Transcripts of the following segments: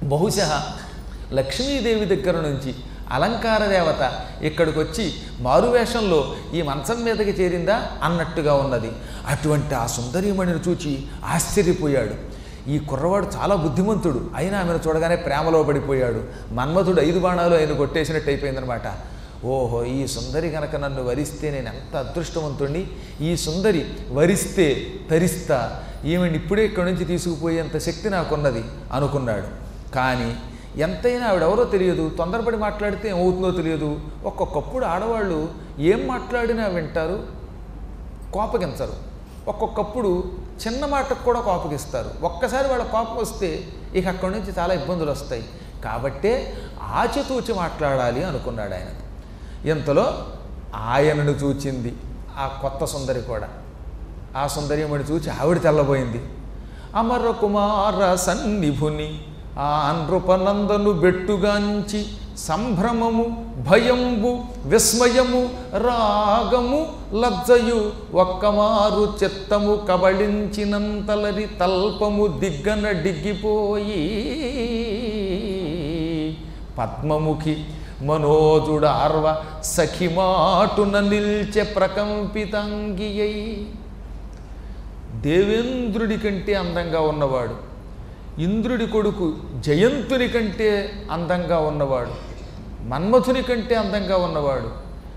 బహుశా లక్ష్మీదేవి దగ్గర నుంచి అలంకార దేవత ఇక్కడికి వచ్చి మారువేషంలో ఈ మంచం మీదకి చేరిందా అన్నట్టుగా ఉన్నది అటువంటి ఆ సుందరీమణిని చూచి ఆశ్చర్యపోయాడు ఈ కుర్రవాడు చాలా బుద్ధిమంతుడు అయినా ఆమెను చూడగానే ప్రేమలో పడిపోయాడు మన్మథుడు ఐదు బాణాలు ఆయన కొట్టేసినట్టు అయిపోయిందనమాట ఓహో ఈ సుందరి కనుక నన్ను వరిస్తే నేను ఎంత అదృష్టవంతుణ్ణి ఈ సుందరి వరిస్తే తరిస్తా ఈమెను ఇప్పుడే ఇక్కడి నుంచి తీసుకుపోయేంత శక్తి నాకున్నది అనుకున్నాడు కానీ ఎంతైనా ఆవిడెవరో తెలియదు తొందరపడి మాట్లాడితే ఏమవుతుందో తెలియదు ఒక్కొక్కప్పుడు ఆడవాళ్ళు ఏం మాట్లాడినా వింటారు కోపగించరు ఒక్కొక్కప్పుడు చిన్న మాటకు కూడా కోపగిస్తారు ఒక్కసారి వాళ్ళ కోపం వస్తే ఇక అక్కడి నుంచి చాలా ఇబ్బందులు వస్తాయి కాబట్టే ఆచితూచి మాట్లాడాలి అనుకున్నాడు ఆయన ఇంతలో ఆయనను చూచింది ఆ కొత్త సుందరి కూడా ఆ సుందరియమణి చూచి ఆవిడ తెల్లబోయింది అమర కుమార సన్నిభుని ఆ నృపనందను బెట్టుగాంచి సంభ్రమము భయంబు విస్మయము రాగము లజ్జయు ఒక్కమారు చిత్తము కబళించినంతలరి తల్పము దిగ్గన డిగ్గిపోయి పద్మముఖి మనోజుడ ఆర్వ సఖిమాటున నిల్చె ప్రకంపితాంగియై దేవేంద్రుడి కంటే అందంగా ఉన్నవాడు ఇంద్రుడి కొడుకు జయంతుని కంటే అందంగా ఉన్నవాడు మన్మథుని కంటే అందంగా ఉన్నవాడు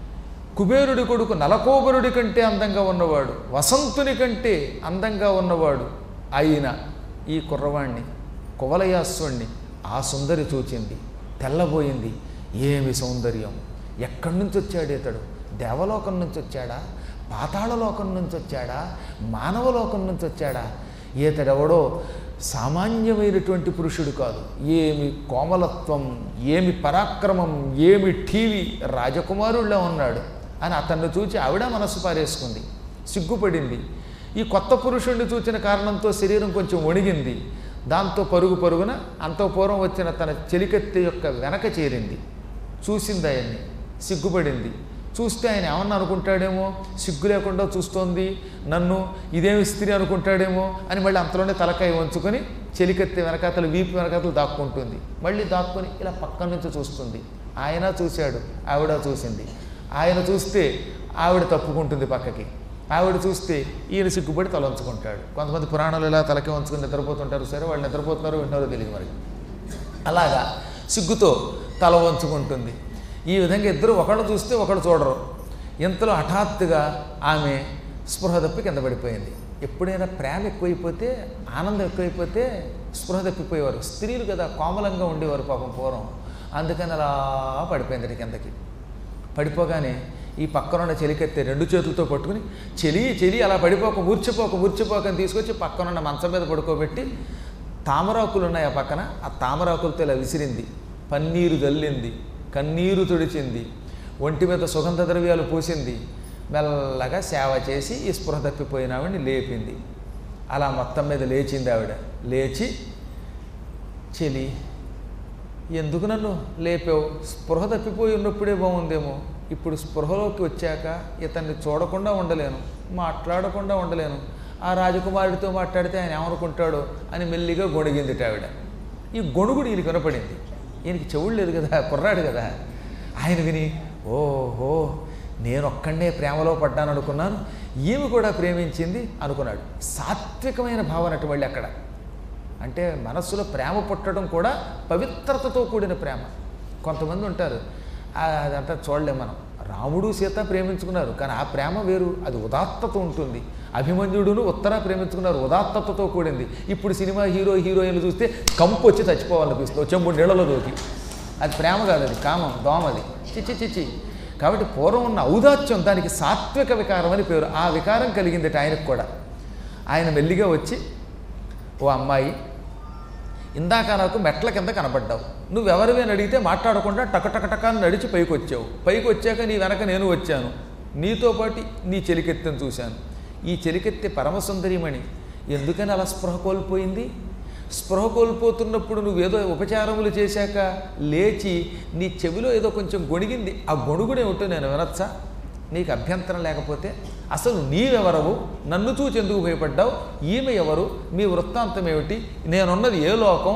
కుబేరుడి కొడుకు నలకోబరుడి కంటే అందంగా ఉన్నవాడు వసంతుని కంటే అందంగా ఉన్నవాడు అయిన ఈ కుర్రవాణ్ణి కువలయాస్వాణ్ణి ఆ సుందరి చూచింది తెల్లబోయింది ఏమి సౌందర్యం ఎక్కడి నుంచి వచ్చాడు ఇతడు దేవలోకం నుంచి వచ్చాడా పాతాళలోకం నుంచి వచ్చాడా మానవలోకం నుంచి వచ్చాడా ఈతడెవడో సామాన్యమైనటువంటి పురుషుడు కాదు ఏమి కోమలత్వం ఏమి పరాక్రమం ఏమి టీవీ రాజకుమారుల్లో ఉన్నాడు అని అతన్ని చూచి ఆవిడ మనస్సు పారేసుకుంది సిగ్గుపడింది ఈ కొత్త పురుషుడిని చూచిన కారణంతో శరీరం కొంచెం వణిగింది దాంతో పరుగు పరుగున అంత పూర్వం వచ్చిన తన చెలికత్తె యొక్క వెనక చేరింది చూసింది ఆయన్ని సిగ్గుపడింది చూస్తే ఆయన ఏమన్నా అనుకుంటాడేమో సిగ్గు లేకుండా చూస్తోంది నన్ను ఇదేమి స్త్రీ అనుకుంటాడేమో అని మళ్ళీ అంతలోనే తలకాయ వంచుకొని చెలికత్తె వెనకాతలు వీపు వెనకాతలు దాక్కుంటుంది మళ్ళీ దాక్కుని ఇలా పక్క నుంచి చూస్తుంది ఆయన చూశాడు ఆవిడ చూసింది ఆయన చూస్తే ఆవిడ తప్పుకుంటుంది పక్కకి ఆవిడ చూస్తే ఈయన సిగ్గుపడి తల వంచుకుంటాడు కొంతమంది పురాణాలు ఇలా తలకి వంచుకొని నిద్రపోతుంటారు సరే వాళ్ళు నిద్రపోతున్నారో వింటారో తెలియదు మరి అలాగా సిగ్గుతో తల వంచుకుంటుంది ఈ విధంగా ఇద్దరు ఒకళ్ళు చూస్తే ఒకళ్ళు చూడరు ఇంతలో హఠాత్తుగా ఆమె స్పృహ తప్పి కింద పడిపోయింది ఎప్పుడైనా ప్రేమ ఎక్కువైపోతే ఆనందం ఎక్కువైపోతే స్పృహ తప్పిపోయేవారు స్త్రీలు కదా కోమలంగా ఉండేవారు పాపం పూర్వం అందుకని అలా పడిపోయింది కిందకి పడిపోగానే ఈ పక్కన ఉన్న చెలికెత్తే రెండు చేతులతో పట్టుకుని చెలి చెలి అలా పడిపోక మూర్చిపోక మూర్చిపోక అని తీసుకొచ్చి పక్కన ఉన్న మంచం మీద పడుకోబెట్టి తామరాకులు ఉన్నాయి ఆ పక్కన ఆ తామరాకులతో ఇలా విసిరింది పన్నీరు జల్లింది కన్నీరు తుడిచింది ఒంటి మీద సుగంధ ద్రవ్యాలు పూసింది మెల్లగా సేవ చేసి ఈ స్పృహ తప్పిపోయిన ఆవిడని లేపింది అలా మొత్తం మీద లేచింది ఆవిడ లేచి చెలి ఎందుకు నన్ను లేపావు స్పృహ తప్పిపోయి ఉన్నప్పుడే బాగుందేమో ఇప్పుడు స్పృహలోకి వచ్చాక ఇతన్ని చూడకుండా ఉండలేను మాట్లాడకుండా ఉండలేను ఆ రాజకుమారుడితో మాట్లాడితే ఆయన ఏమనుకుంటాడో అని మెల్లిగా గొణిగింది ఆవిడ ఈ గొణుగుడు ఈయనకి వినపడింది ఈయనకి చెవుడు లేదు కదా కుర్రాడు కదా ఆయన విని ఓహో నేను ఒక్కడే ప్రేమలో పడ్డాను అనుకున్నాను ఈమె కూడా ప్రేమించింది అనుకున్నాడు సాత్వికమైన భావన అటు మళ్ళీ అక్కడ అంటే మనస్సులో ప్రేమ పుట్టడం కూడా పవిత్రతతో కూడిన ప్రేమ కొంతమంది ఉంటారు ఆ, అదంతా చూడలేం మనం రాముడు సీత ప్రేమించుకున్నారు కానీ ఆ ప్రేమ వేరు అది ఉదాత్తత ఉంటుంది అభిమన్యుడును ఉత్తర ప్రేమించుకున్నారు ఉదాత్తతతో కూడింది ఇప్పుడు సినిమా హీరో హీరోయిన్లు చూస్తే కంపు వచ్చి చచ్చిపోవాలనిపిస్తుంది చెంబు నీళ్ళలో దూకి అది ప్రేమ కాదు అది కామం దోమది చిచ్చి చిచ్చి కాబట్టి పూర్వం ఉన్న ఔదాత్యం దానికి సాత్విక వికారం అని పేరు ఆ వికారం కలిగింది ఆయనకు కూడా ఆయన మెల్లిగా వచ్చి ఓ అమ్మాయి ఇందాక నాకు మెట్ల కింద కనబడ్డావు నువ్వెవరివి అని అడిగితే మాట్లాడకుండా టకటకటక అని నడిచి పైకి వచ్చావు పైకి వచ్చాక నీ వెనక నేను వచ్చాను నీతో పాటు నీ చెలికెత్తెను చూశాను ఈ చెలికెత్తె పరమసుందరిమణి ఎందుకని అలా స్పృహ కోల్పోయింది స్పృహ కోల్పోతున్నప్పుడు నువ్వేదో ఉపచారములు చేశాక లేచి నీ చెవిలో ఏదో కొంచెం గొణిగింది ఆ గొణుగుడే ఉంటూ నేను వినొచ్చా నీకు అభ్యంతరం లేకపోతే అసలు నీవెవరవు నన్ను చూచి ఎందుకు భయపడ్డావు ఈమె ఎవరు మీ వృత్తాంతం ఏమిటి నేనున్నది ఏ లోకం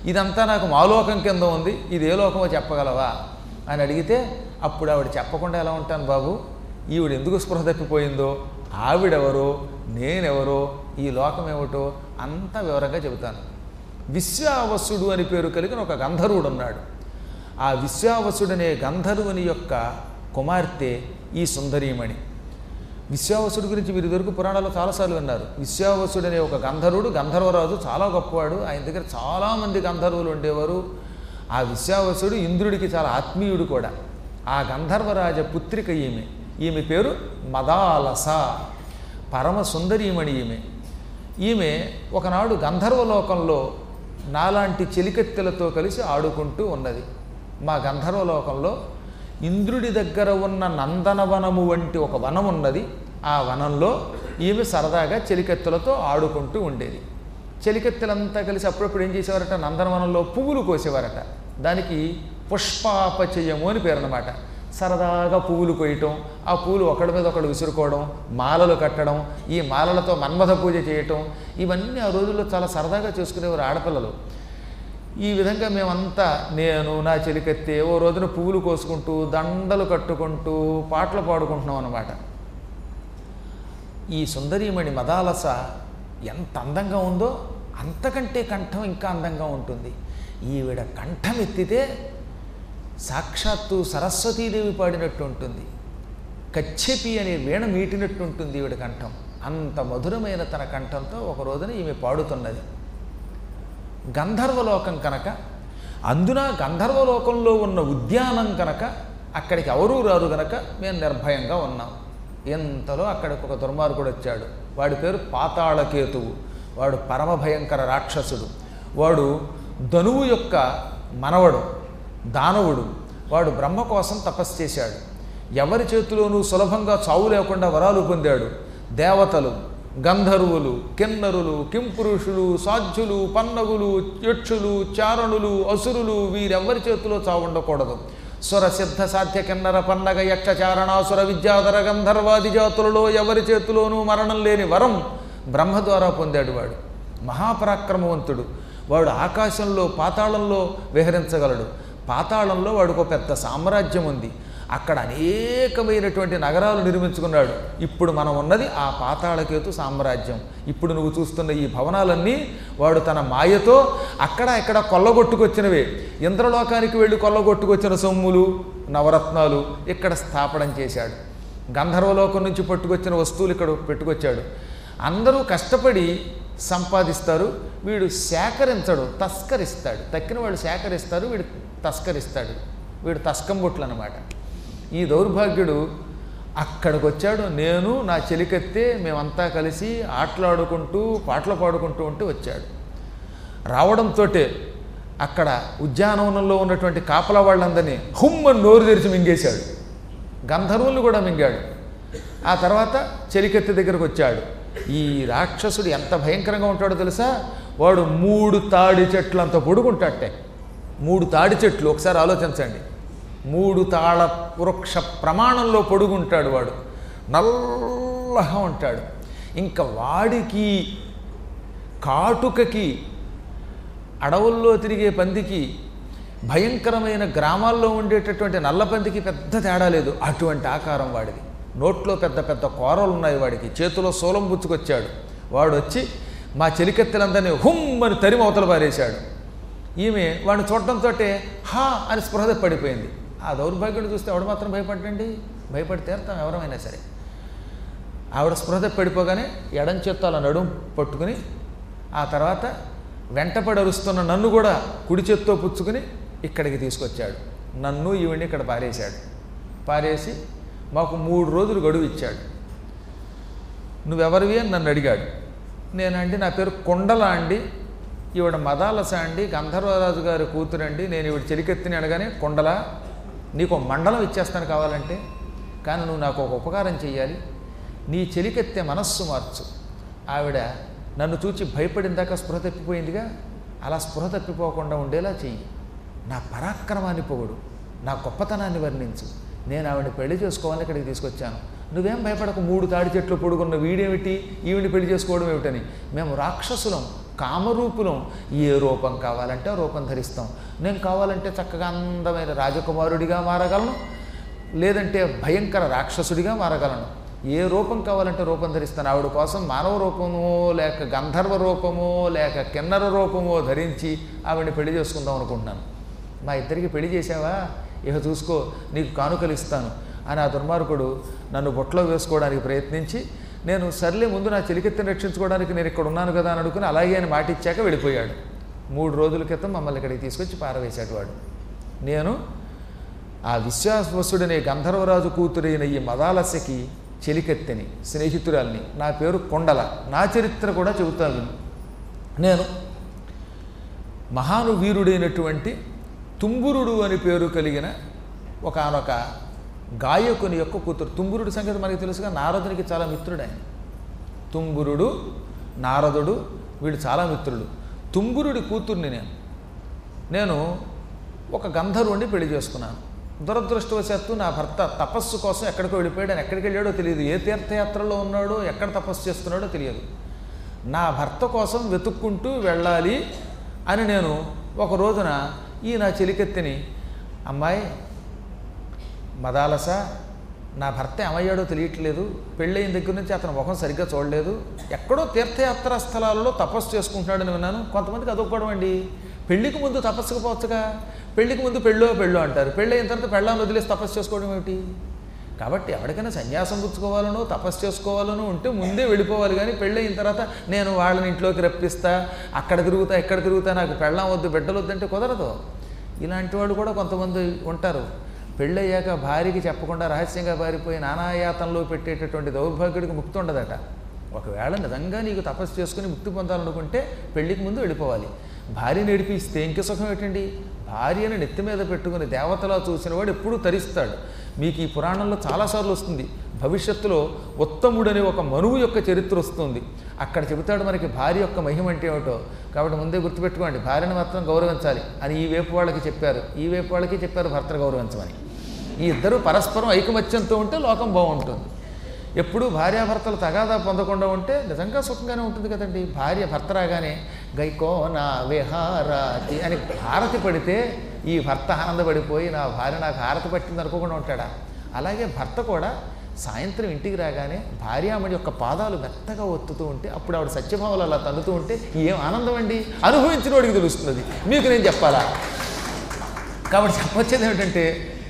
ఇదంతా నాకు మాలోకం కింద ఉంది ఇది ఏ లోకమో చెప్పగలవా అని అడిగితే అప్పుడు ఆవిడ చెప్పకుండా ఎలా ఉంటాను బాబు ఈవిడ ఎందుకు స్పృహ తప్పిపోయిందో ఆవిడెవరో నేనెవరో ఈ లోకం ఏమిటో అంతా వివరంగా చెబుతాను విశ్వావసుడు అని పేరు కలిగిన ఒక గంధర్వుడు ఉన్నాడు ఆ విశ్వావసుడనే గంధర్వుని యొక్క కుమార్తె ఈ సుందరీమణి విశ్వావసుడి గురించి మీరు ఇదివరకు పురాణాల్లో చాలాసార్లు విన్నారు విశ్వావసుడు అనే ఒక గంధర్వుడు గంధర్వరాజు చాలా గొప్పవాడు ఆయన దగ్గర చాలామంది గంధర్వులు ఉండేవారు ఆ విశ్వావసుడు ఇంద్రుడికి చాలా ఆత్మీయుడు కూడా ఆ గంధర్వరాజ పుత్రిక ఈమె ఈమె పేరు మదాలస పరమ సుందరీమణి ఈమె ఈమె ఒకనాడు గంధర్వలోకంలో నాలాంటి చెలికెత్తెలతో కలిసి ఆడుకుంటూ ఉన్నది మా గంధర్వలోకంలో ఇంద్రుడి దగ్గర ఉన్న నందనవనము వంటి ఒక వనం ఉన్నది ఆ వనంలో ఈమె సరదాగా చెలికెత్తెలతో ఆడుకుంటూ ఉండేది చెలికెత్తెలంతా కలిసి అప్పుడప్పుడు ఏం చేసేవారట నందనవనంలో పువ్వులు కోసేవారట దానికి పుష్పాపచయము అని పేరు అనమాట సరదాగా పువ్వులు కొయ్యటం ఆ పువ్వులు ఒకడి మీద ఒకడు విసురుకోవడం మాలలు కట్టడం ఈ మాలలతో మన్మథ పూజ చేయటం ఇవన్నీ ఆ రోజుల్లో చాలా సరదాగా చేసుకునేవారు ఆడపిల్లలు ఈ విధంగా మేమంతా నేను నా చెలికెత్తే ఓ రోజున పువ్వులు కోసుకుంటూ దండలు కట్టుకుంటూ పాటలు పాడుకుంటున్నాం అన్నమాట ఈ సుందరీమణి మదాలస ఎంత అందంగా ఉందో అంతకంటే కంఠం ఇంకా అందంగా ఉంటుంది ఈవిడ కంఠం ఎత్తితే సాక్షాత్తు సరస్వతీదేవి పాడినట్టు ఉంటుంది కచ్చెపి అనే వీణ మీటినట్టు ఉంటుంది ఈవిడ కంఠం అంత మధురమైన తన కంఠంతో ఒక రోజున ఈమె పాడుతున్నది గంధర్వలోకం కనుక అందున గంధర్వలోకంలో ఉన్న ఉద్యానం కనుక అక్కడికి ఎవరూ రారు గనక మేము నిర్భయంగా ఉన్నాం ఎంతలో అక్కడికి ఒక దుర్మార్గుడు వచ్చాడు వాడి పేరు పాతాళకేతువు వాడు పరమ భయంకర రాక్షసుడు వాడు ధనువు యొక్క మనవడు దానవుడు వాడు బ్రహ్మ కోసం తపస్సు చేశాడు ఎవరి చేతిలోనూ సులభంగా చావు లేకుండా వరాలు పొందాడు దేవతలు గంధర్వులు కిన్నరులు కింపురుషులు సాధ్యులు పన్నగులు యక్షులు చారణులు అసురులు వీరెవ్వరి చేతిలో చావు ఉండకూడదు సుర సిద్ధ సాధ్య కిన్నర పన్నగ యక్ష చారణాసుర విద్యాధర గంధర్వాది జాతులలో ఎవరి చేతిలోనూ మరణం లేని వరం బ్రహ్మ ద్వారా పొందాడు వాడు మహాపరాక్రమవంతుడు వాడు ఆకాశంలో పాతాళంలో విహరించగలడు పాతాళంలో వాడికి ఒక పెద్ద సామ్రాజ్యం ఉంది అక్కడ అనేకమైనటువంటి నగరాలు నిర్మించుకున్నాడు ఇప్పుడు మనం ఉన్నది ఆ పాతాళకేతు సామ్రాజ్యం ఇప్పుడు నువ్వు చూస్తున్న ఈ భవనాలన్నీ వాడు తన మాయతో అక్కడ ఇక్కడ కొల్లగొట్టుకొచ్చినవే ఇంద్రలోకానికి వెళ్ళి కొల్లగొట్టుకొచ్చిన సొమ్ములు నవరత్నాలు ఇక్కడ స్థాపనం చేశాడు గంధర్వలోకం నుంచి పట్టుకొచ్చిన వస్తువులు ఇక్కడ పెట్టుకొచ్చాడు అందరూ కష్టపడి సంపాదిస్తారు వీడు సేకరించడు తస్కరిస్తాడు తక్కిన వాళ్ళు సేకరిస్తారు వీడు తస్కరిస్తాడు వీడు తస్కంబొట్లు అనమాట ఈ దౌర్భాగ్యుడు అక్కడికి వచ్చాడు నేను నా చెలికెత్తే మేమంతా కలిసి ఆటలాడుకుంటూ పాటలు పాడుకుంటూ ఉంటే వచ్చాడు రావడంతో అక్కడ ఉద్యానవనంలో ఉన్నటువంటి కాపలా వాళ్ళందరినీ హుమ్మని నోరు తెరిచి మింగేశాడు గంధర్వుల్ని కూడా మింగాడు ఆ తర్వాత చెలికెత్తి దగ్గరకు వచ్చాడు ఈ రాక్షసుడు ఎంత భయంకరంగా ఉంటాడో తెలుసా వాడు మూడు తాడి చెట్లు అంత పొడుగుంటాటే మూడు తాడి చెట్లు ఒకసారి ఆలోచించండి మూడు తాళ వృక్ష ప్రమాణంలో పొడుగుంటాడు వాడు నల్లగా ఉంటాడు ఇంకా వాడికి కాటుకకి అడవుల్లో తిరిగే పందికి భయంకరమైన గ్రామాల్లో ఉండేటటువంటి నల్ల పందికి పెద్ద తేడా లేదు అటువంటి ఆకారం వాడిది నోట్లో పెద్ద పెద్ద కూరలు ఉన్నాయి వాడికి చేతిలో సోలం పుచ్చుకొచ్చాడు వాడు వచ్చి మా చెలికెత్తెలందరినీ హుమ్ అని తరిమి అవతల పారేశాడు ఈమె వాడిని చూడటంతో హా అని స్పృహ పడిపోయింది ఆ దౌర్భాగ్యుడు చూస్తే ఎవడు మాత్రం భయపడండి భయపడి తీరుతాం ఎవరమైనా సరే ఆవిడ స్పృహ పడిపోగానే ఎడం చేత్తో అలా నడుం పట్టుకుని ఆ తర్వాత వెంటపడి అరుస్తున్న నన్ను కూడా కుడి చేత్తో పుచ్చుకుని ఇక్కడికి తీసుకొచ్చాడు నన్ను ఈవిడ్ని ఇక్కడ పారేశాడు పారేసి మాకు మూడు రోజులు గడువు ఇచ్చాడు నువ్వెవరివి అని నన్ను అడిగాడు నేనండి నా పేరు కొండల అండి ఈవిడ మదాలస అండి గంధర్వరాజు గారి కూతురండి నేను ఈవిడ చెలికెత్తిని అనగానే కొండల నీకు ఒక మండలం ఇచ్చేస్తాను కావాలంటే కానీ నువ్వు నాకు ఒక ఉపకారం చెయ్యాలి నీ చెలికెత్తే మనస్సు మార్చు ఆవిడ నన్ను చూచి భయపడిందాక స్పృహ తప్పిపోయిందిగా అలా స్పృహ తప్పిపోకుండా ఉండేలా చెయ్యి నా పరాక్రమాన్ని పొగుడు నా గొప్పతనాన్ని వర్ణించు నేను ఆవిడని పెళ్లి చేసుకోవాలని ఇక్కడికి తీసుకొచ్చాను నువ్వేం భయపడకు మూడు తాడి చెట్లు పొడుగున్న వీడేమిటి ఈవిని పెళ్లి చేసుకోవడం ఏమిటని మేము రాక్షసులం కామరూపులం ఏ రూపం కావాలంటే ఆ రూపం ధరిస్తాం నేను కావాలంటే చక్కగా అందమైన రాజకుమారుడిగా మారగలను లేదంటే భయంకర రాక్షసుడిగా మారగలను ఏ రూపం కావాలంటే రూపం ధరిస్తాను ఆవిడ కోసం మానవ రూపమో లేక గంధర్వ రూపమో లేక కిన్నర రూపమో ధరించి ఆవిడని పెళ్లి చేసుకుందాం అనుకుంటున్నాను మా ఇద్దరికి పెళ్లి చేసావా ఇక చూసుకో నీకు కానుకలు ఇస్తాను అని ఆ దుర్మార్గుడు నన్ను బొట్లో వేసుకోవడానికి ప్రయత్నించి నేను సర్లే ముందు నా చెలికెత్తిని రక్షించుకోవడానికి నేను ఇక్కడ ఉన్నాను కదా అని అనుకుని అలాగే అని మాట ఇచ్చాక వెళ్ళిపోయాడు మూడు రోజుల క్రితం మమ్మల్ని ఇక్కడికి తీసుకొచ్చి పారవేశాడు వాడు నేను ఆ విశ్వాసవసుడనే గంధర్వరాజు కూతురైన ఈ మదాలస్యకి చెలికెత్తెని స్నేహితురాల్ని నా పేరు కొండల నా చరిత్ర కూడా చెబుతాను విను. నేను మహానువీరుడైనటువంటి తుంబురుడు అని పేరు కలిగిన ఒకానొక గాయకుని యొక్క కూతురు తుంబురుడి సంగతి మనకి తెలుసుగా నారదునికి చాలా మిత్రుడు ఆయన తుంబురుడు నారదుడు వీళ్ళు చాలా మిత్రులు తుంబురుడి కూతుర్ని నేను నేను ఒక గంధర్వుడిని పెళ్లి చేసుకున్నాను దురదృష్టవశాత్తు నా భర్త తపస్సు కోసం ఎక్కడికో వెళ్ళిపోయాడు ఆయన ఎక్కడికి వెళ్ళాడో తెలియదు ఏ తీర్థయాత్రలో ఉన్నాడో ఎక్కడ తపస్సు చేస్తున్నాడో తెలియదు నా భర్త కోసం వెతుక్కుంటూ వెళ్ళాలి అని నేను ఒక రోజున ఈ నా చెలికెత్తిని అమ్మాయి మదాలస నా భర్త ఏమయ్యాడో తెలియట్లేదు పెళ్ళయిన దగ్గర నుంచి అతని ముఖం సరిగ్గా చూడలేదు ఎక్కడో తీర్థయాత్రా స్థలాలలో తపస్సు చేసుకుంటున్నాడని విన్నాను కొంతమందికి అదొక్కడం అండి పెళ్లికి ముందు తపస్సుకు పోవచ్చుగా పెళ్లికి ముందు పెళ్ళో పెళ్ళో అంటారు పెళ్ళి అయిన తర్వాత పెళ్ళాన్ని వదిలేసి తపస్సు చేసుకోవడం ఏమిటి కాబట్టి ఎవరికైనా సన్యాసం పుచ్చుకోవాలనో తపస్సు చేసుకోవాలనో ఉంటే ముందే వెళ్ళిపోవాలి కానీ పెళ్ళి అయిన తర్వాత నేను వాళ్ళని ఇంట్లోకి రప్పిస్తా అక్కడ తిరుగుతా ఇక్కడ తిరుగుతా నాకు పెళ్ళం వద్దు బిడ్డలు వద్దంటే కుదరదు ఇలాంటి వాళ్ళు కూడా కొంతమంది ఉంటారు పెళ్ళయ్యాక భార్యకి చెప్పకుండా రహస్యంగా పారిపోయి నానాయాతంలో పెట్టేటటువంటి దౌర్భాగ్యుడికి ముక్తి ఉండదట ఒకవేళ నిజంగా నీకు తపస్సు చేసుకుని ముక్తి పొందాలనుకుంటే పెళ్లికి ముందు వెళ్ళిపోవాలి భార్యను ఏడిపిస్తే ఇంక సుఖం ఏంటండి భార్యను నెత్తి మీద పెట్టుకుని దేవతలా చూసిన వాడు ఎప్పుడూ తరిస్తాడు మీకు ఈ పురాణంలో చాలాసార్లు వస్తుంది భవిష్యత్తులో ఉత్తముడనే ఒక మనువు యొక్క చరిత్ర వస్తుంది అక్కడ చెబుతాడు మనకి భార్య యొక్క మహిమ అంటే ఏమిటో కాబట్టి ముందే గుర్తుపెట్టుకోండి భార్యను మాత్రం గౌరవించాలి అని ఈ వైపు వాళ్ళకి చెప్పారు ఈ వైపు వాళ్ళకి చెప్పారు భర్తను గౌరవించమని ఈ ఇద్దరు పరస్పరం ఐకమత్యంతో ఉంటే లోకం బాగుంటుంది ఎప్పుడూ భార్యాభర్తలు తగాదా పొందకుండా ఉంటే నిజంగా సుఖంగానే ఉంటుంది కదండి భార్య భర్త రాగానే గైకోన విహారాతి అని హారతి పడితే ఈ భర్త ఆనందపడిపోయి నా భార్య నాకు హారతి పట్టింది అనుకోకుండా ఉంటాడా అలాగే భర్త కూడా సాయంత్రం ఇంటికి రాగానే భార్యామణి యొక్క పాదాలు మెత్తగా ఒత్తుతూ ఉంటే అప్పుడు ఆవిడ సత్యభావాలు అలా తన్నుతూ ఉంటే ఏం ఆనందం అండి అనుభవించిన వాడికి తెలుస్తుంది మీకు నేను చెప్పాలా కాబట్టి చెప్పొచ్చేది ఏమిటంటే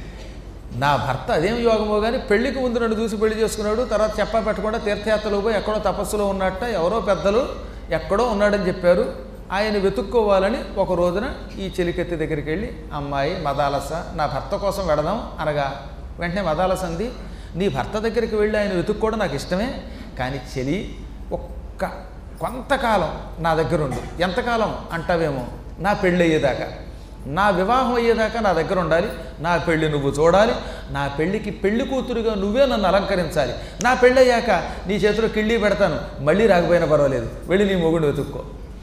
నా భర్త అదేం యోగమో కానీ పెళ్లికి ముందు నన్ను చూసి పెళ్లి చేసుకున్నాడు తర్వాత చెప్పా పెట్టకుండా తీర్థయాత్రలో పోయి ఎక్కడో తపస్సులో ఉన్నట్ట ఎవరో పెద్దలు ఎక్కడో ఉన్నాడని చెప్పారు ఆయన వెతుక్కోవాలని ఒక రోజున ఈ చెలికెత్తి దగ్గరికి వెళ్ళి అమ్మాయి మదాలస నా భర్త కోసం వెడదాం అనగా వెంటనే మదాలస అంది నీ భర్త దగ్గరికి వెళ్ళి ఆయన వెతుక్కోవడం నాకు ఇష్టమే కానీ చెలి ఒక్క కొంతకాలం నా దగ్గర ఉండు ఎంతకాలం అంటావేమో నా పెళ్ళి అయ్యేదాకా నా వివాహం అయ్యేదాకా నా దగ్గర ఉండాలి నా పెళ్ళి నువ్వు చూడాలి నా పెళ్ళికి పెళ్లి కూతురుగా నువ్వే నన్ను అలంకరించాలి నా పెళ్ళి అయ్యాక నీ చేతిలో కిళ్ళి పెడతాను మళ్ళీ రాకపోయినా పర్వాలేదు వెళ్ళి నీ మొగుడు వెతుక్కో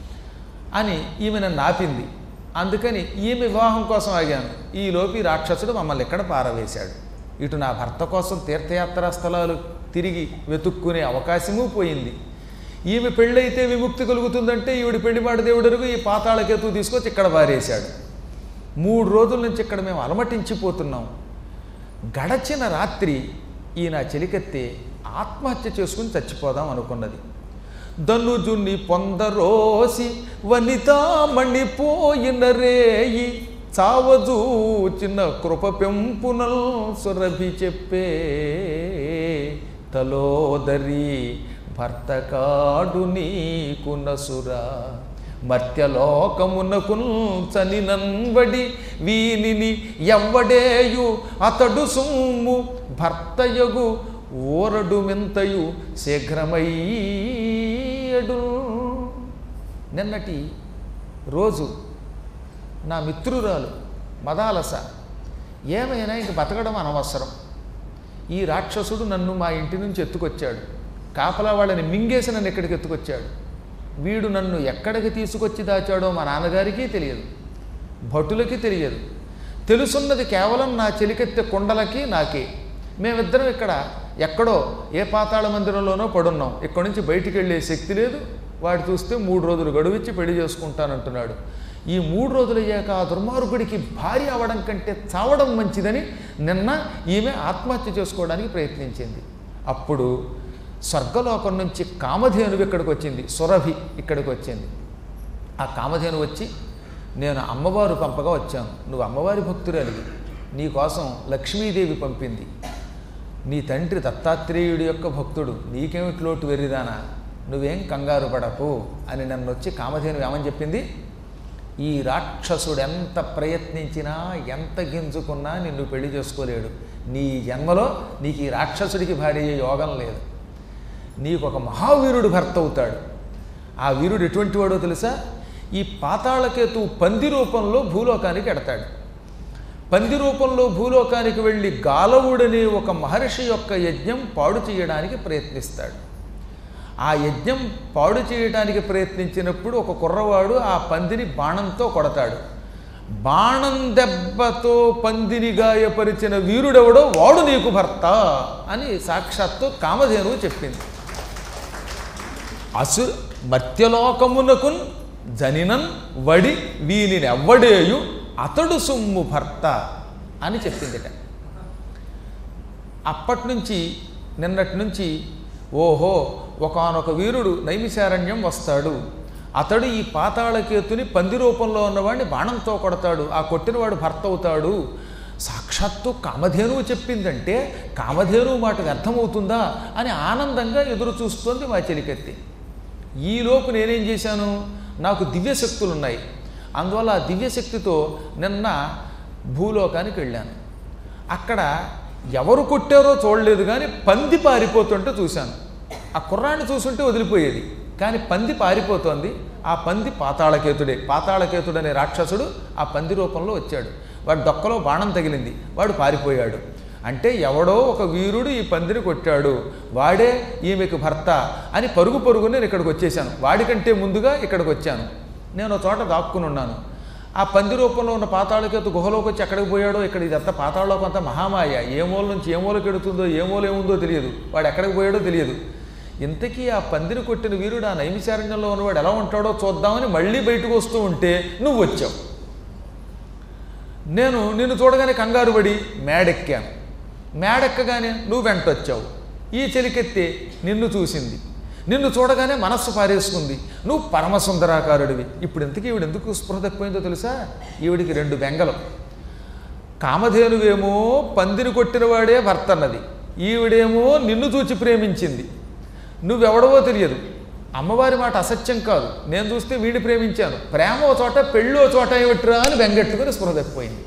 అని ఈమె నన్ను ఆపింది అందుకని ఈమె వివాహం కోసం ఆగాను ఈలోపు ఈ రాక్షసుడు మమ్మల్ని ఎక్కడ పారవేశాడు ఇటు నా భర్త కోసం తీర్థయాత్రా స్థలాలు తిరిగి వెతుక్కునే అవకాశము పోయింది ఈమె పెళ్ళైతే విముక్తి కలుగుతుందంటే ఈవిడ పెళ్లిపాటి దేవుడరుగు ఈ పాతాళకేతు తీసుకొచ్చి ఇక్కడ పారేశాడు మూడు రోజుల నుంచి ఇక్కడ మేము అలమటించిపోతున్నాం గడచిన రాత్రి ఈ నా చెలికెత్తి ఆత్మహత్య చేసుకుని చచ్చిపోదాం అనుకున్నది ధనుజుని పొందరోసి వనితామణిపోయిన రేయి చావజూచిన కృప పెంపునల్ సురభి చెప్పే తలోదరి భర్త కాడు నీకు నసురా మర్త్యలోకమునకు చని నన్వడి వీనిని ఎవ్వడేయు అతడు సొమ్ము భర్తయగు ఓరడు మెంతయు శీఘ్రమయ్యడు నిన్నటి రోజు నా మిత్రురాలు మదాలస ఏమైనా ఇంక బతకడం అనవసరం ఈ రాక్షసుడు నన్ను మా ఇంటి నుంచి ఎత్తుకొచ్చాడు కాపలా వాళ్ళని మింగేసి నన్ను ఇక్కడికి ఎత్తుకొచ్చాడు వీడు నన్ను ఎక్కడికి తీసుకొచ్చి దాచాడో మా నాన్నగారికి తెలియదు భటులకి తెలియదు తెలుసున్నది కేవలం నా చెలికెత్తె కుండలకి నాకే మేమిద్దరం ఇక్కడ ఎక్కడో ఏ పాతాళ మందిరంలోనో పడున్నాం ఇక్కడి నుంచి బయటికి వెళ్ళే శక్తి లేదు వాడు చూస్తే మూడు రోజులు గడువిచ్చి పెళ్లి చేసుకుంటానంటున్నాడు ఈ మూడు రోజులు అయ్యాక ఆ దుర్మార్గుడికి భార్య అవడం కంటే చావడం మంచిదని నిన్న ఈమె ఆత్మహత్య చేసుకోవడానికి ప్రయత్నించింది అప్పుడు స్వర్గలోకం నుంచి కామధేనువు ఇక్కడికి వచ్చింది సురభి ఇక్కడికి వచ్చింది ఆ కామధేను వచ్చి నేను అమ్మవారు పంపగా వచ్చాను నువ్వు అమ్మవారి భక్తురాలివి నీకోసం లక్ష్మీదేవి పంపింది నీ తండ్రి దత్తాత్రేయుడి యొక్క భక్తుడు నీకేమిటి లోటు వెర్రిదానా నువ్వేం కంగారు పడకు అని నన్ను వచ్చి కామధేను ఏమని చెప్పింది ఈ రాక్షసుడు ఎంత ప్రయత్నించినా ఎంత గింజుకున్నా నిన్ను పెళ్లి చేసుకోలేడు నీ జన్మలో నీకు ఈ రాక్షసుడికి భార్య యోగం లేదు నీకు ఒక మహావీరుడు భర్త అవుతాడు ఆ వీరుడు ఎటువంటి వాడో తెలుసా ఈ పాతాళకేతు పంది రూపంలో భూలోకానికి ఎడతాడు పంది రూపంలో భూలోకానికి వెళ్ళి గాలవుడనే ఒక మహర్షి యొక్క యజ్ఞం పాడు చేయడానికి ప్రయత్నిస్తాడు ఆ యజ్ఞం పాడు చేయడానికి ప్రయత్నించినప్పుడు ఒక కుర్రవాడు ఆ పందిని బాణంతో కొడతాడు బాణం దెబ్బతో పందిని గాయపరిచిన వీరుడెవడో వాడు నీకు భర్త అని సాక్షాత్తు కామధేనువు చెప్పింది అసు మర్త్యలోకమునకు జనినన్ వడి వీనినెవ్వడేయు అతడు సుమ్ము భర్త అని చెప్పిందిట అప్పటి నుంచి నిన్నటి నుంచి ఓహో ఒకానొక వీరుడు నైమిశారణ్యం వస్తాడు అతడు ఈ పాతాళకేతుని పంది రూపంలో ఉన్నవాడిని బాణంతో కొడతాడు ఆ కొట్టినవాడు భర్త అవుతాడు సాక్షాత్తు కామధేనువు చెప్పిందంటే కామధేనువు మాటకు అర్థమవుతుందా అని ఆనందంగా ఎదురు చూస్తోంది మా చెలికెత్తి ఈలోపు నేనేం చేశాను నాకు దివ్యశక్తులు ఉన్నాయి అందువల్ల ఆ దివ్యశక్తితో నిన్న భూలోకానికి వెళ్ళాను అక్కడ ఎవరు కొట్టారో చూడలేదు కానీ పంది పారిపోతుంటే చూశాను ఆ కుర్రాన్ని చూసుంటే వదిలిపోయేది కానీ పంది పారిపోతోంది ఆ పంది పాతాళకేతుడే పాతాళకేతుడు అనే రాక్షసుడు ఆ పంది రూపంలో వచ్చాడు వాడు డొక్కలో బాణం తగిలింది వాడు పారిపోయాడు అంటే ఎవడో ఒక వీరుడు ఈ పందిని కొట్టాడు వాడే ఈమెకు భర్త అని పరుగు పరుగు నేను ఇక్కడికి వచ్చేసాను వాడికంటే ముందుగా ఇక్కడికి వచ్చాను నేను ఒక చోట దాక్కుని ఉన్నాను ఆ పంది రూపంలో ఉన్న పాతాళకేతు గుహలోకి వచ్చి ఎక్కడికి పోయాడో ఇక్కడ ఇదంతా పాతాళలోకి అంతా మహామాయ ఏ మూల నుంచి ఏ మూలకి ఎడుతుందో ఏ మూల ఏముందో తెలియదు వాడు ఎక్కడికి పోయాడో తెలియదు ఇంతకీ ఆ పందిని కొట్టిన వీరుడు ఆ నైమిశారణ్యంలో ఉన్నవాడు ఎలా ఉంటాడో చూద్దామని మళ్ళీ బయటకు వస్తూ ఉంటే నువ్వు వచ్చావు నేను నిన్ను చూడగానే కంగారు పడి మేడెక్కాను మేడెక్కగానే నువ్వు వెంటొచ్చావు ఈ చెలికెత్తి నిన్ను చూసింది నిన్ను చూడగానే మనస్సు పారేసుకుంది నువ్వు పరమసుందరాకారుడివి ఇప్పుడు ఇంతకీ ఈవిడ ఎందుకు స్పృహ తప్పిపోయిందో తెలుసా ఈవిడికి రెండు బెంగలు కామధేనువేమో పందిని కొట్టినవాడే భర్త అన్నది ఈవిడేమో నిన్ను చూచి ప్రేమించింది నువ్వెవడవో తెలియదు అమ్మవారి మాట అసత్యం కాదు నేను చూస్తే వీడిని ప్రేమించాను ప్రేమ ఓ చోట పెళ్ళి ఓ చోట ఏమిట్రా అని బెంగెట్టుకుని స్పృహ తప్పిపోయింది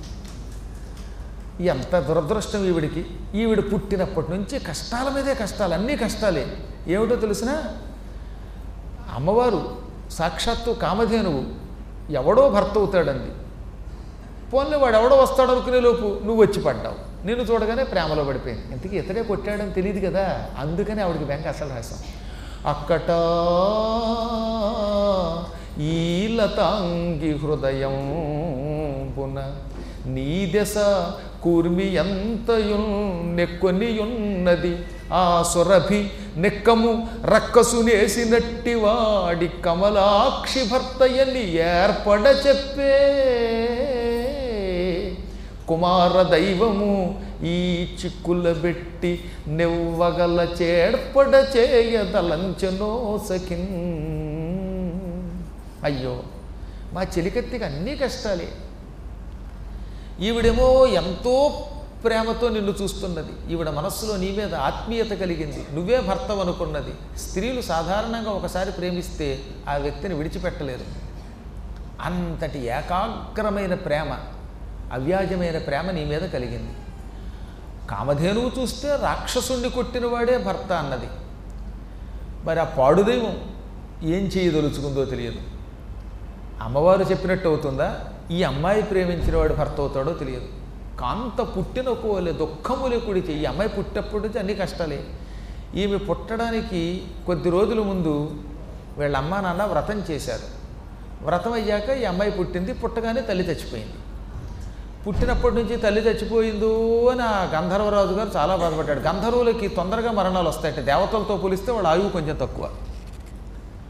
ఎంత దురదృష్టం ఈవిడికి ఈవిడ పుట్టినప్పటి నుంచి కష్టాల మీదే కష్టాలు అన్నీ కష్టాలే ఏమిటో తెలిసిన అమ్మవారు సాక్షాత్తు కామధేనువు ఎవడో భర్త అవుతాడంది పోన్లే వాడు ఎవడో వస్తాడు అనుకునే లోపు నువ్వు వచ్చి పడ్డావు నిన్ను చూడగానే ప్రేమలో పడిపోయింది ఇంతకీ ఇతడే కొట్టాడని తెలియదు కదా అందుకని ఆవిడికి బెంక అసలు రాసాం అక్కట ఈ లతాంగి హృదయం పున నీ దశ కూర్మి ఎంతయున్ నెక్కొనియున్నది ఆ సురభి నెక్కము రక్కసునేసినట్టి వాడి కమలాక్షి భర్తయని ఏర్పడ చెప్పే కుమార దైవము ఈ చిక్కుల పెట్టి నెవ్వగల చేర్పడ చేయదలంచనో సఖిన్ అయ్యో మా చెలికత్తికి అన్నీ కష్టాలే ఈవిడేమో ఎంతో ప్రేమతో నిన్ను చూస్తున్నది ఈవిడ మనస్సులో నీ మీద ఆత్మీయత కలిగింది నువ్వే భర్తవు అనుకున్నది స్త్రీలు సాధారణంగా ఒకసారి ప్రేమిస్తే ఆ వ్యక్తిని విడిచిపెట్టలేరు అంతటి ఏకాగ్రమైన ప్రేమ అవ్యాజమైన ప్రేమ నీ మీద కలిగింది కామధేనువు చూస్తే రాక్షసుణ్ణి కొట్టినవాడే భర్త అన్నది మరి ఆ పాడుదైవం ఏం చేయదలుచుకుందో తెలియదు అమ్మవారు చెప్పినట్టు అవుతుందా ఈ అమ్మాయి ప్రేమించిన వాడు భర్త అవుతాడో తెలియదు కాంత పుట్టిన కోలే దుఃఖములే కుడితే ఈ అమ్మాయి పుట్టినప్పటి నుంచి అన్ని కష్టాలే ఈమె పుట్టడానికి కొద్ది రోజుల ముందు వీళ్ళ అమ్మా నాన్న వ్రతం చేశారు వ్రతం అయ్యాక ఈ అమ్మాయి పుట్టింది పుట్టగానే తల్లి చచ్చిపోయింది పుట్టినప్పటి నుంచి తల్లి చచ్చిపోయిందో అని ఆ గంధర్వరాజు గారు చాలా బాధపడ్డాడు గంధర్వులకి తొందరగా మరణాలు వస్తాయట దేవతలతో పోలిస్తే వాళ్ళ ఆయువు కొంచెం తక్కువ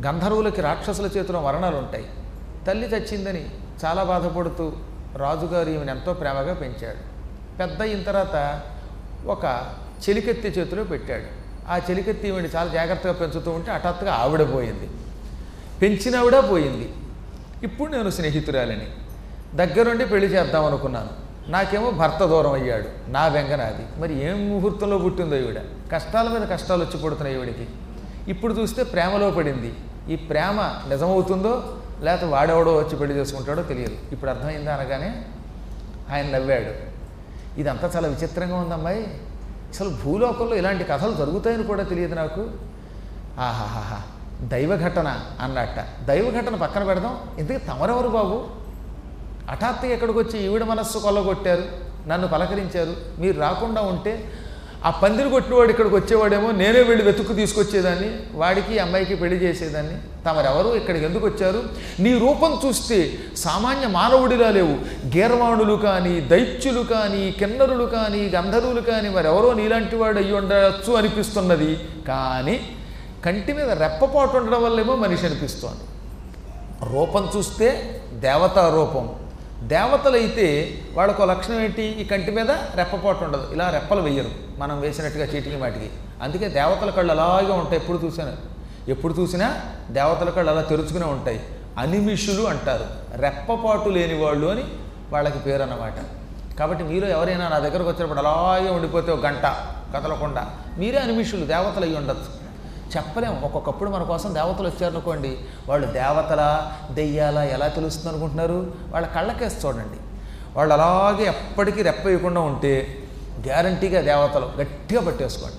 గంధర్వులకి రాక్షసుల చేతిలో మరణాలు ఉంటాయి తల్లి చచ్చిందని చాలా బాధపడుతూ రాజుగారు ఈమెను ఎంతో ప్రేమగా పెంచాడు పెద్ద అయిన తర్వాత ఒక చెలికెత్తి చేతిలో పెట్టాడు ఆ చెలికెత్తి ఈవిడ చాలా జాగ్రత్తగా పెంచుతూ ఉంటే హఠాత్తుగా ఆవిడ పోయింది పెంచినావిడ పోయింది ఇప్పుడు నేను స్నేహితురాలిని దగ్గరుండి పెళ్లి చేద్దాం అనుకున్నాను నాకేమో భర్త దూరం అయ్యాడు నా బెంగ నాది మరి ఏం ముహూర్తంలో పుట్టిందో ఈవిడ కష్టాల మీద కష్టాలు వచ్చి పడుతున్నాయి ఈవిడికి ఇప్పుడు చూస్తే ప్రేమలో పడింది ఈ ప్రేమ నిజమవుతుందో లేకపోతే వాడెవడో వచ్చి పెళ్లి చేసుకుంటాడో తెలియదు ఇప్పుడు అర్థమైందా అనగానే ఆయన నవ్వాడు ఇదంతా చాలా విచిత్రంగా ఉందమ్మాయి అసలు భూలోకంలో ఇలాంటి కథలు జరుగుతాయని కూడా తెలియదు నాకు ఆహాహాహా దైవ ఘటన అన్నట్ట దైవ ఘటన పక్కన పెడదాం ఇంతకీ తమరెవరు బాబు హఠాత్తుగా ఎక్కడికి వచ్చి ఈవిడ మనస్సు కొల్లగొట్టారు నన్ను పలకరించారు మీరు రాకుండా ఉంటే ఆ పందిరి కొట్టినవాడు ఇక్కడికి వచ్చేవాడేమో నేనే వెళ్ళి వెతుక్కు తీసుకొచ్చేదాన్ని వాడికి ఈ అమ్మాయికి పెళ్లి చేసేదాన్ని తమరెవరు ఇక్కడికి ఎందుకు వచ్చారు నీ రూపం చూస్తే సామాన్య మానవుడిలా లేవు గీర్వాణులు కానీ దైత్యులు కానీ కిన్నరులు కానీ గంధర్వులు కానీ మరెవరో నీలాంటి వాడు అయ్యి ఉండవచ్చు అనిపిస్తున్నది కానీ కంటి మీద రెప్పపాటు ఉండడం వల్లేమో మనిషి అనిపిస్తోంది రూపం చూస్తే దేవతా రూపం దేవతలైతే వాళ్ళకు లక్షణం ఏంటి ఈ కంటి మీద రెప్పపాటు ఉండదు ఇలా రెప్పలు వెయ్యరు మనం వేసినట్టుగా చీటికి మాటికి అందుకే దేవతల కళ్ళు అలాగే ఉంటాయి ఎప్పుడు చూసినా ఎప్పుడు చూసినా దేవతల కళ్ళు అలా తెరుచుకునే ఉంటాయి అనిమిషులు అంటారు రెప్పపాటు లేని వాళ్ళు అని వాళ్ళకి పేరు అన్నమాట కాబట్టి మీరు ఎవరైనా నా దగ్గరకు వచ్చినప్పుడు అలాగే ఉండిపోతే ఒక గంట కదలకుండా మీరే అనిమిషులు దేవతలు అయ్యి ఉండొచ్చు చెప్పలేం ఒక్కొక్కప్పుడు మన కోసం దేవతలు వచ్చారనుకోండి వాళ్ళు దేవతలా దెయ్యాలా ఎలా తెలుస్తుంది అనుకుంటున్నారు వాళ్ళ కళ్ళకేసి చూడండి వాళ్ళు అలాగే ఎప్పటికీ రెప్ప వేయకుండా ఉంటే గ్యారంటీగా దేవతలు గట్టిగా పట్టేసుకోండి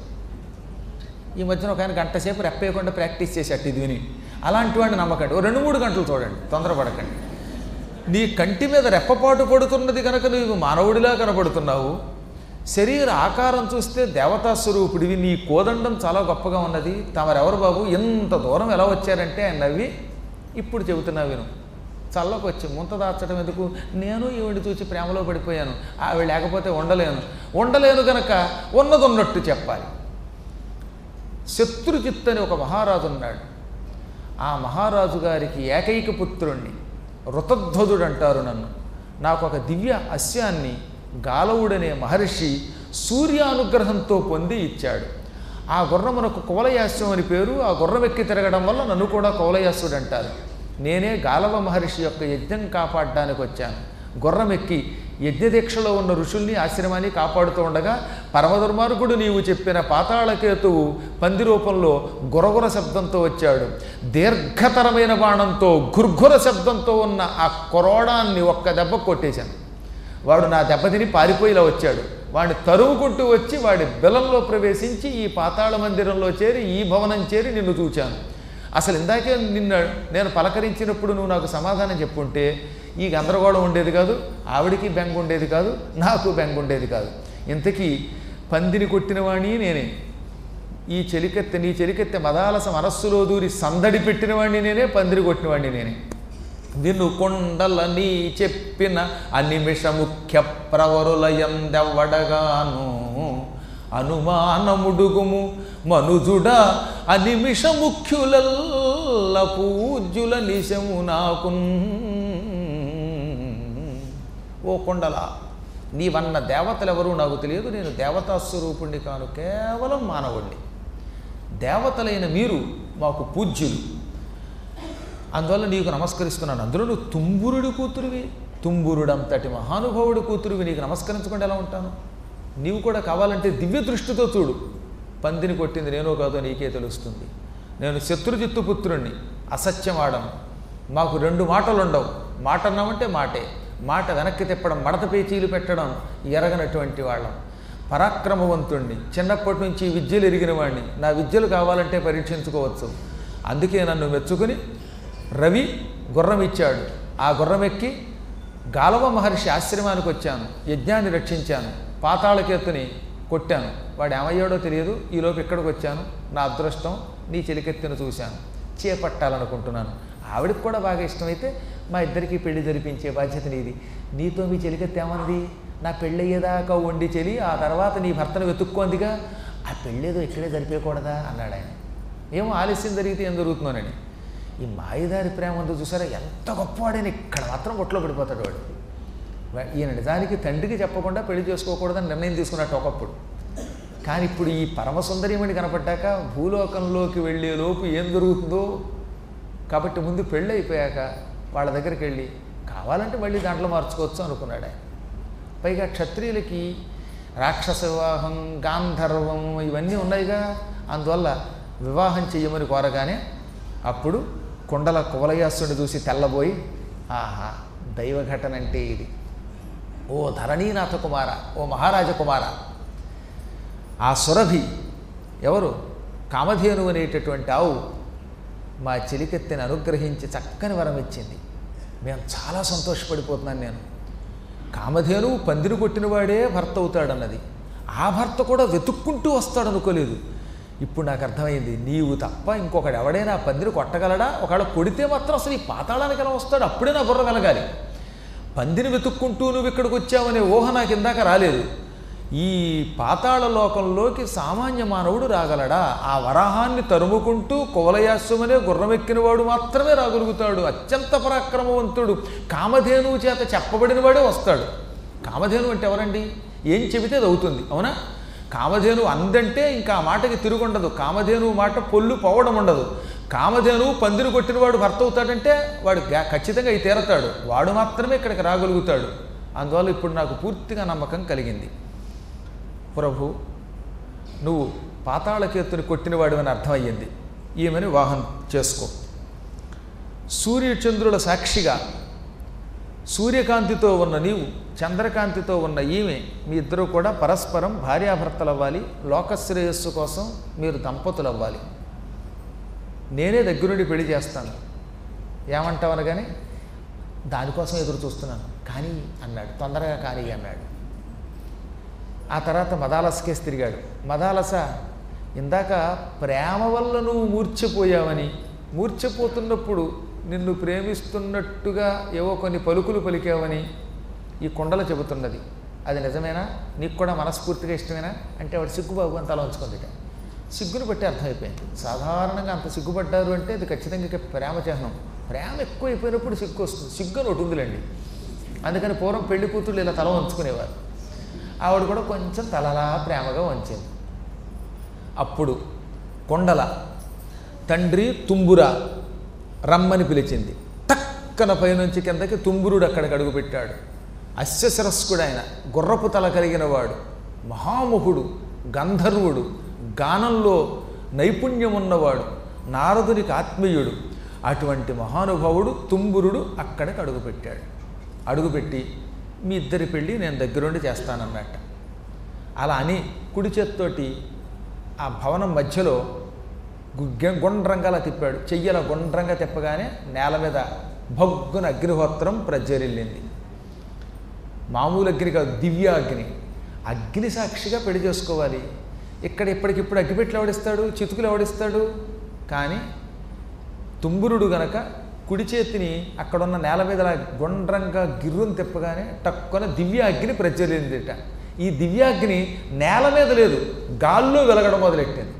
ఈ మధ్యన ఒక ఆయన గంట సేపు రెప్ప వేయకుండా ప్రాక్టీస్ చేసేట్టు ఇది విని అలాంటి వాడిని నమ్మకండి ఓ రెండు మూడు గంటలు చూడండి తొందరపడకండి నీ కంటి మీద రెప్పపాటు పడుతున్నది కనుక నీవు మానవుడిలా కనపడుతున్నావు శరీర ఆకారం చూస్తే దేవతా స్వరూపుడివి నీ కోదండం చాలా గొప్పగా ఉన్నది తమరెవరు బాబు ఎంత దూరం ఎలా వచ్చారంటే ఆయన నవ్వి ఇప్పుడు చెబుతున్నా విను చల్లకి వచ్చి ముంత దాచడం ఎందుకు నేను ఈవిడ చూసి ప్రేమలో పడిపోయాను ఆవిడ లేకపోతే ఉండలేను ఉండలేను గనక ఉన్నది ఉన్నట్టు చెప్పాలి శత్రుజిత్ అని ఒక మహారాజు ఉన్నాడు ఆ మహారాజు గారికి ఏకైక పుత్రుణ్ణి ఋతధ్వజుడు అంటారు నన్ను నాకు ఒక దివ్య అస్యాన్ని గాలవుడనే మహర్షి సూర్యానుగ్రహంతో పొంది ఇచ్చాడు ఆ గుర్రమునకు కువలయాస్యం అని పేరు ఆ గుర్రం ఎక్కి తిరగడం వల్ల నన్ను కూడా కువలయాసుడు అంటారు నేనే గాలవ మహర్షి యొక్క యజ్ఞం కాపాడడానికి వచ్చాను గుర్రం ఎక్కి యజ్ఞదీక్షలో ఉన్న ఋషుల్ని ఆశ్రమాన్ని కాపాడుతూ ఉండగా పరమదుర్మార్గుడు నీవు చెప్పిన పాతాళకేతువు పంది రూపంలో గురగుర శబ్దంతో వచ్చాడు దీర్ఘతరమైన బాణంతో గుర్గుర శబ్దంతో ఉన్న ఆ కొరోడాన్ని ఒక్క దెబ్బ కొట్టేశాను వాడు నా దెబ్బతిని పారిపోయిలా వచ్చాడు వాడిని తరుముకుంటూ వచ్చి వాడి బిలంలో ప్రవేశించి ఈ పాతాళ మందిరంలో చేరి ఈ భవనం చేరి నిన్ను చూచాను అసలు ఇందాకే నిన్న నేను పలకరించినప్పుడు నువ్వు నాకు సమాధానం చెప్పుంటే ఈ గందరగోళం ఉండేది కాదు ఆవిడికి బెంగ ఉండేది కాదు నాకు బెంగ ఉండేది కాదు ఇంతకీ పందిని కొట్టినవాణి నేనే ఈ చెలికెత్తె నీ చెలికెత్తె మదాలస మనస్సులో దూరి సందడి పెట్టినవాడిని నేనే పందిరి కొట్టినవాడిని నేనే విను కొండలని చెప్పిన అనిమిష ముఖ్య ప్రవరులయందెవ్వడగాను అనుమానముడుగుము మనుజుడ అనిమిష ముఖ్యులల్ల పూజ్యుల నిశము నాకు ఓ కొండల నీవన్న దేవతలు ఎవరు నాకు తెలియదు నేను దేవతా స్వరూపుణ్ణి కాను కేవలం మానవుణ్ణి దేవతలైన మీరు మాకు పూజ్యులు అందువల్ల నీకు నమస్కరిస్తున్నాను అందులో నువ్వు తుంబురుడి కూతురివి తుంబురుడంతటి మహానుభావుడి కూతురివి నీకు నమస్కరించకుండా ఎలా ఉంటాను నీవు కూడా కావాలంటే దివ్య దృష్టితో చూడు పందిని కొట్టింది నేనో కాదో నీకే తెలుస్తుంది నేను శత్రుజిత్తు పుత్రుణ్ణి అసత్యమాడను మాకు రెండు మాటలు ఉండవు మాట అన్నామంటే మాటే మాట వెనక్కి తిప్పడం మడత పేచీలు పెట్టడం ఎరగనటువంటి వాళ్ళం పరాక్రమవంతుణ్ణి చిన్నప్పటి నుంచి విద్యలు ఎరిగిన వాడిని నా విద్యలు కావాలంటే పరీక్షించుకోవచ్చు అందుకే నన్ను మెచ్చుకుని రవి గుర్రం ఇచ్చాడు ఆ గుర్రం ఎక్కి గాలవ మహర్షి ఆశ్రమానికి వచ్చాను యజ్ఞాన్ని రక్షించాను పాతాళకేతుని కొట్టాను వాడు ఏమయ్యాడో తెలియదు ఈలోపు ఇక్కడికి వచ్చాను నా అదృష్టం నీ చెలికెత్తును చూశాను చేపట్టాలనుకుంటున్నాను ఆవిడకి కూడా బాగా ఇష్టమైతే మా ఇద్దరికి పెళ్లి జరిపించే బాధ్యత నీది నీతో మీ చెలికెత్తి ఏమంది నా పెళ్ళయ్యేదాకా వండి చెలి ఆ తర్వాత నీ భర్తను వెతుక్కోందిగా ఆ పెళ్ళేదో ఇక్కడే జరిపేయకూడదా అన్నాడు ఆయన ఏమో ఆలస్యం జరిగితే ఏం జరుగుతుందోనని ఈ మాయదారి ప్రేమ ఉందో చూసారా ఎంత గొప్పవాడని ఇక్కడ మాత్రం కొట్లో పడిపోతాడు వాడు వా- ఈయన నిజానికి తండ్రికి చెప్పకుండా పెళ్లి చేసుకోకూడదని నిర్ణయం తీసుకున్నట్టు ఒకప్పుడు కానీ ఇప్పుడు ఈ పరమసుందరీమణి కనపడ్డాక భూలోకంలోకి వెళ్ళే లోపు ఏం జరుగుతుందో కాబట్టి ముందు పెళ్ళి అయిపోయాక వాళ్ళ దగ్గరికి వెళ్ళి కావాలంటే మళ్ళీ దాంట్లో మార్చుకోవచ్చు అనుకున్నాడు ఆయన పైగా క్షత్రియులకి రాక్షస వివాహం గాంధర్వం ఇవన్నీ ఉన్నాయిగా అందువల్ల వివాహం చెయ్యమని కోరగానే అప్పుడు కుండల కువలయాసుని చూసి తెల్లబోయి ఆహా దైవ ఘటన అంటే ఇది ఓ ధరణీనాథ కుమార ఓ మహారాజ కుమార ఆ సురభి ఎవరు కామధేను అనేటటువంటి ఆవు మా చెలికెత్తిని అనుగ్రహించి చక్కని వరం ఇచ్చింది మేము చాలా సంతోషపడిపోతున్నాను నేను కామధేను పందిరి కొట్టినవాడే భర్త అవుతాడన్నది ఆ భర్త కూడా వెతుక్కుంటూ వస్తాడు అనుకోలేదు ఇప్పుడు నాకు అర్థమైంది నీవు తప్ప ఇంకొకడు ఎవడైనా ఆ పందిరి కొట్టగలడా ఒకవేళ కొడితే మాత్రం అసలు ఈ పాతాళానికి ఎలా వస్తాడు అప్పుడే నా బుర్ర వెలగాలి పందిని వెతుక్కుంటూ నువ్వు ఇక్కడికి వచ్చావనే ఊహ నాకు ఇందాక రాలేదు ఈ పాతాళ లోకంలోకి సామాన్య మానవుడు రాగలడా ఆ వరాహాన్ని తరుముకుంటూ కువలయాస్యమనే గుర్రమెక్కినవాడు మాత్రమే రాగలుగుతాడు అత్యంత పరాక్రమవంతుడు కామధేనువు చేత చెప్పబడినవాడే వస్తాడు కామధేను అంటే ఎవరండి ఏం చెబితే అది అవుతుంది అవునా కామధేను అందంటే ఇంకా ఆ మాటకి తిరుగుండదు కామధేను మాట పొల్లు పోవడం ఉండదు కామధేను పందిరి కొట్టినవాడు భర్త అవుతాడంటే వాడు గా- ఖచ్చితంగా అయి తీరతాడు వాడు మాత్రమే ఇక్కడికి రాగలుగుతాడు అందువల్ల ఇప్పుడు నాకు పూర్తిగా నమ్మకం కలిగింది ప్రభు నువ్వు పాతాళకేతుని కొట్టినవాడు అని అర్థమయ్యింది ఈమెను వాహనం చేసుకో సూర్యచంద్రుల సాక్షిగా సూర్యకాంతితో ఉన్న నీవు చంద్రకాంతితో ఉన్న ఈమె మీ ఇద్దరు కూడా పరస్పరం భార్యాభర్తలు అవ్వాలి లోకశ్రేయస్సు కోసం మీరు దంపతులు అవ్వాలి నేనే దగ్గరుండి పెళ్లి చేస్తాను ఏమంటావు అనగానే దానికోసం ఎదురు చూస్తున్నాను కానీ అన్నాడు తొందరగా కానీ అన్నాడు ఆ తర్వాత మదాలసకేసి తిరిగాడు మదాలస ఇందాక ప్రేమ వల్ల నువ్వు మూర్ఛపోయావని మూర్ఛపోతున్నప్పుడు నిన్ను ప్రేమిస్తున్నట్టుగా ఏవో కొన్ని పలుకులు పలికావని ఈ కొండలు చెబుతున్నది అది నిజమేనా నీకు కూడా మనస్ఫూర్తిగా ఇష్టమేనా అంటే వాడు సిగ్గుబాబు అని తల ఉంచుకుందిట సిగ్గును బట్టి అర్థమైపోయింది సాధారణంగా అంత సిగ్గుపడ్డారు అంటే అది ఖచ్చితంగా ఇక ప్రేమ చిహ్నం ప్రేమ ఎక్కువ అయిపోయినప్పుడు సిగ్గు వస్తుంది సిగ్గు అని ఒకటి ఉందిలేండి అందుకని పూర్వం పెళ్లి కూతుళ్ళు ఇలా తల వంచుకునేవారు ఆవిడ కూడా కొంచెం తలలా ప్రేమగా వంచింది అప్పుడు కొండల తండ్రి తుంబుర రమ్మని పిలిచింది టక్కన పైనుంచి కిందకి తుంబురుడు అక్కడికి అడుగుపెట్టాడు అశ్వశిరస్కుడు ఆయన గుర్రపు తల కలిగిన వాడు మహాముఖుడు గంధర్వుడు గానంలో నైపుణ్యం ఉన్నవాడు నారదునికి ఆత్మీయుడు అటువంటి మహానుభావుడు తుంబురుడు అక్కడికి అడుగుపెట్టాడు అడుగుపెట్టి మీ ఇద్దరి పెళ్ళి నేను దగ్గరుండి చేస్తానన్నట్ట అలా అని కుడి చేత్తోటి ఆ భవనం మధ్యలో గు- గుండ్రంగా అలా తిప్పాడు చెయ్యల గుండ్రంగా తిప్పగానే నేల మీద భగ్గున అగ్నిహోత్రం ప్రజ్వరిల్లింది మామూలు అగ్ని కాదు దివ్య అగ్ని అగ్ని సాక్షిగా పెళ్లి చేసుకోవాలి ఇక్కడ ఇప్పటికిప్పుడు అగ్గిపెట్లు ఎవడిస్తాడు చితుకులు ఎవడిస్తాడు కానీ తుంబురుడు గనక కుడి చేతిని అక్కడున్న నేల మీద అలా గుండ్రంగా గిర్రును తిప్పగానే టక్కున దివ్య అగ్ని ప్రజ్వలిందిట ఈ దివ్యాగ్ని నేల మీద లేదు గాల్లో వెలగడం మొదలెట్టింది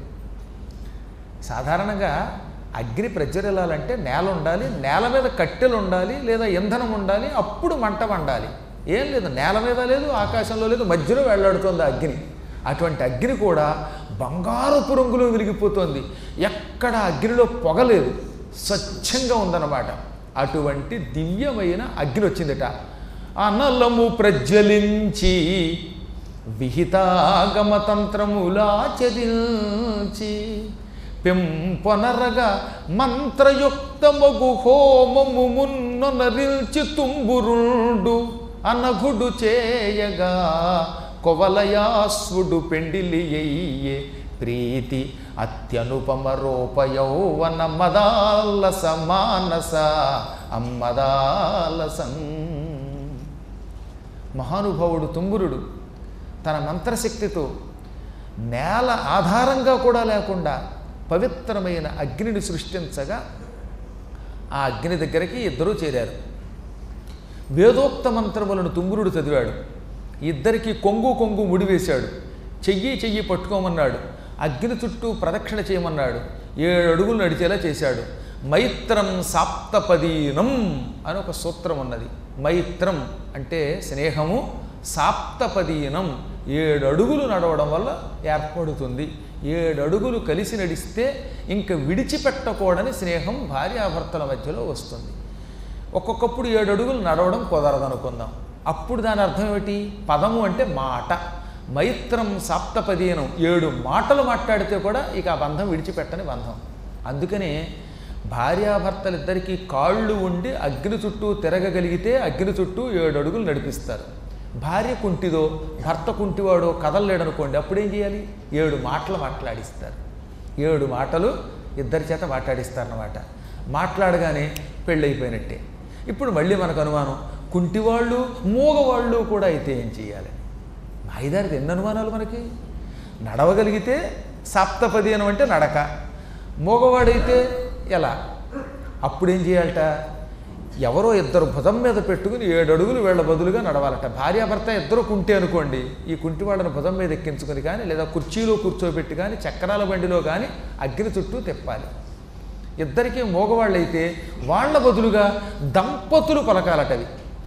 సాధారణంగా అగ్ని ప్రజ్వరిల్లాలంటే నేల ఉండాలి నేల మీద కట్టెలు ఉండాలి లేదా ఇంధనం ఉండాలి అప్పుడు మంట వండాలి ఏం లేదు నేల మీద లేదు ఆకాశంలో లేదు మధ్యలో వెళ్ళాడుతోంది ఆ అగ్ని అటువంటి అగ్ని కూడా బంగారపు రంగులో వెలిగిపోతోంది ఎక్కడ అగ్నిలో పొగలేదు స్వచ్ఛంగా ఉందన్నమాట అటువంటి దివ్యమైన అగ్ని వచ్చిందట అనలము ప్రజ్వలించి విహితాగమతంత్రములాచరించి పెంపొనరగా మంత్రయుక్తమగు హోమము మున్నొనరిల్చి తుంబురుండు అనఘుడు చేయగా కొవలయాస్వుడు పెండిలి ఎయ్యే ప్రీతి అత్యనుపమ రూప యౌవన మదాలస మానస అమ్మదాలసం మహానుభావుడు తుంబురుడు తన మంత్రశక్తితో నేల ఆధారంగా కూడా లేకుండా పవిత్రమైన అగ్నిని సృష్టించగా ఆ అగ్ని దగ్గరికి ఇద్దరూ చేరారు వేదోక్త మంత్రములను తుంబురుడు చదివాడు ఇద్దరికి కొంగు కొంగు ముడివేశాడు చెయ్యి చెయ్యి పట్టుకోమన్నాడు అగ్ని చుట్టూ ప్రదక్షిణ చేయమన్నాడు ఏడు అడుగులు నడిచేలా చేశాడు మైత్రం సాప్తపదీనం అని ఒక సూత్రం ఉన్నది మైత్రం అంటే స్నేహము సాప్తపదీనం ఏడు అడుగులు నడవడం వల్ల ఏర్పడుతుంది ఏడు అడుగులు కలిసి నడిస్తే ఇంక విడిచిపెట్టకూడని స్నేహం భార్యాభర్తల మధ్యలో వస్తుంది ఒక్కొక్కప్పుడు ఏడు అడుగులు నడవడం కుదరదనుకుందాం అప్పుడు దాని అర్థం ఏమిటి పదము అంటే మాట మైత్రం సాప్తపదీనం ఏడు మాటలు మాట్లాడితే కూడా ఇక ఆ బంధం విడిచిపెట్టని బంధం అందుకనే భార్యాభర్తలిద్దరికీ కాళ్ళు ఉండి అగ్ని చుట్టూ తిరగగలిగితే అగ్ని చుట్టూ ఏడు అడుగులు నడిపిస్తారు భార్య కుంటిదో భర్త కుంటివాడో కదలలేడనుకోండి అప్పుడేం చేయాలి ఏడు మాటలు మాట్లాడిస్తారు ఏడు మాటలు ఇద్దరి చేత మాట్లాడిస్తారన్నమాట మాట్లాడగానే పెళ్ళైపోయినట్టే ఇప్పుడు మళ్ళీ మనకు అనుమానం కుంటివాళ్ళు మూగవాళ్ళు కూడా అయితే ఏం చేయాలి మాయిదారికి ఎన్ని అనుమానాలు మనకి నడవగలిగితే సప్తపదీనం అంటే నడక మూగవాడైతే ఎలా అప్పుడేం చేయాలట ఎవరో ఇద్దరు భుజం మీద పెట్టుకుని ఏడు అడుగులు వీళ్ళ బదులుగా నడవాలట భార్యాభర్త ఇద్దరు కుంటే అనుకోండి ఈ కుంటి వాళ్ళని భుజం మీద ఎక్కించుకొని కానీ లేదా కుర్చీలో కూర్చోబెట్టి కానీ చక్రాల బండిలో కానీ అగ్ని చుట్టూ తిప్పాలి ఇద్దరికీ మోగవాళ్ళైతే వాళ్ళ బదులుగా దంపతులు పలకాలటవి